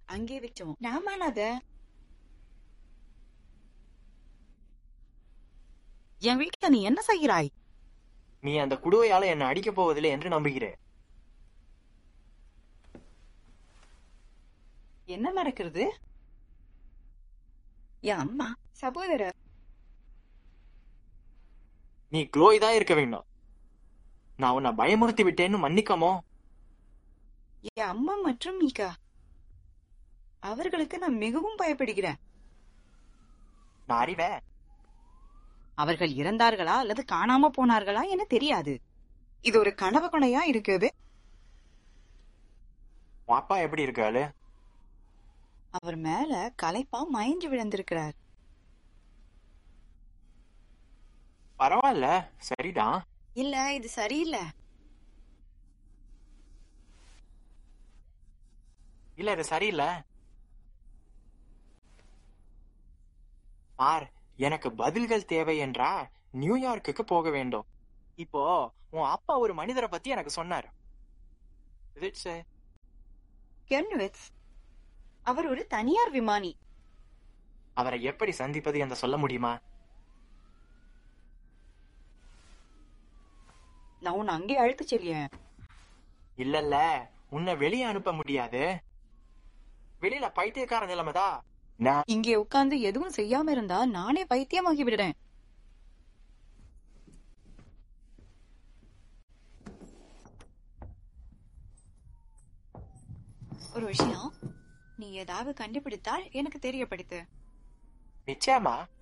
அங்கே விட்டோம் நாமானத என் வீட்டுல நீ என்ன செய்கிறாய் நீ அந்த குடுவையால என்னை அடிக்கப் போவதில்லை என்று நம்புகிறேன் என்ன நடக்கிறது என் அம்மா சகோதரர் நீ க்ளோய் தான் இருக்க வேண்டும் நான் உன்னை பயமுறுத்தி விட்டேன்னு மன்னிக்கமோ என் அம்மா மற்றும் மீகா அவர்களுக்கு நான் மிகவும் பயப்படுகிறேன் நான் அறிவேன் அவர்கள் இறந்தார்களா அல்லது காணாம போனார்களா என தெரியாது இது ஒரு கனவு கொனையா இருக்குது உன் அப்பா எப்படி இருக்காளு அவர் மேல களைப்பா மயங்கி விழுந்திருக்கிறார் பரவாயில்ல சரிதான் இல்ல இது சரியில்லை இல்ல இது சரியில்லை பார் எனக்கு பதில்கள் தேவை என்றா நியூயார்க்குக்கு போக வேண்டும் இப்போ உன் அப்பா ஒரு மனிதரை பத்தி எனக்கு சொன்னார் Is it so? கெர்ன்விட்ஸ் அவர் ஒரு தனியார் விமானி அவரை எப்படி சந்திப்பது என்று சொல்ல முடியுமா நான் உன்னை அங்கே அழைத்து செல்லியேன் இல்லல்ல உன்னை வெளியே அனுப்ப முடியாது வெளியில பைத்தியக்கார நிலைமைதா நான் இங்கே உட்கார்ந்து எதுவும் செய்யாம இருந்தா நானே பைத்தியமாகி விடுறேன் ஒரு விஷயம் நீ ஏதாவது கண்டுபிடித்தால் எனக்கு தெரியப்படுத்து நிச்சயமா